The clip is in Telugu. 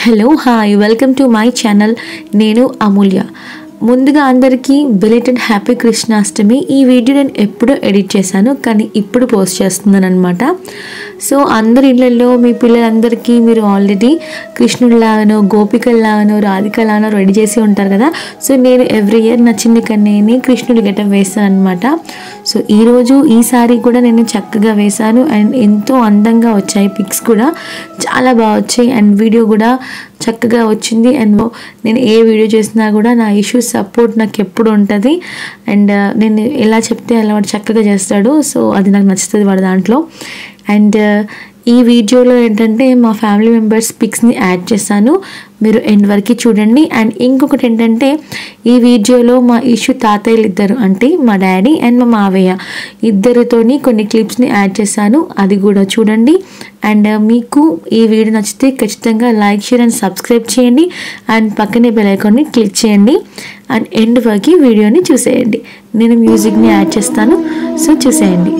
hello hi welcome to my channel నేను అమూల్య ముందుగా అందరికీ బిలేటెడ్ హ్యాపీ కృష్ణాష్టమి ఈ వీడియో నేను ఎప్పుడో ఎడిట్ చేశాను కానీ ఇప్పుడు పోస్ట్ చేస్తున్నాను అనమాట సో అందరి ఇళ్ళల్లో మీ పిల్లలందరికీ మీరు ఆల్రెడీ కృష్ణుడిలాగానో గోపికల్లాగానో రాధికలాగానో రెడీ చేసి ఉంటారు కదా సో నేను ఎవ్రీ ఇయర్ నా చిన్న కన్నయ్యని కృష్ణుడి గెటప్ వేస్తాను అనమాట సో ఈరోజు ఈ సారీ కూడా నేను చక్కగా వేశాను అండ్ ఎంతో అందంగా వచ్చాయి పిక్స్ కూడా చాలా బాగా వచ్చాయి అండ్ వీడియో కూడా చక్కగా వచ్చింది అండ్ నేను ఏ వీడియో చేసినా కూడా నా ఇష్యూస్ సపోర్ట్ నాకు ఎప్పుడు ఉంటుంది అండ్ నేను ఎలా చెప్తే అలా వాడు చక్కగా చేస్తాడు సో అది నాకు నచ్చుతుంది వాడు దాంట్లో అండ్ ఈ వీడియోలో ఏంటంటే మా ఫ్యామిలీ మెంబర్స్ పిక్స్ని యాడ్ చేశాను మీరు ఎండ్ వరకు చూడండి అండ్ ఇంకొకటి ఏంటంటే ఈ వీడియోలో మా ఇష్యూ తాతయ్యలు ఇద్దరు అంటే మా డాడీ అండ్ మా మావయ్య ఇద్దరితోని కొన్ని క్లిప్స్ని యాడ్ చేశాను అది కూడా చూడండి అండ్ మీకు ఈ వీడియో నచ్చితే ఖచ్చితంగా లైక్ షేర్ అండ్ సబ్స్క్రైబ్ చేయండి అండ్ పక్కనే బెల్ ఐకాన్ని క్లిక్ చేయండి అండ్ ఎండ్ వరకు వీడియోని చూసేయండి నేను మ్యూజిక్ని యాడ్ చేస్తాను సో చూసేయండి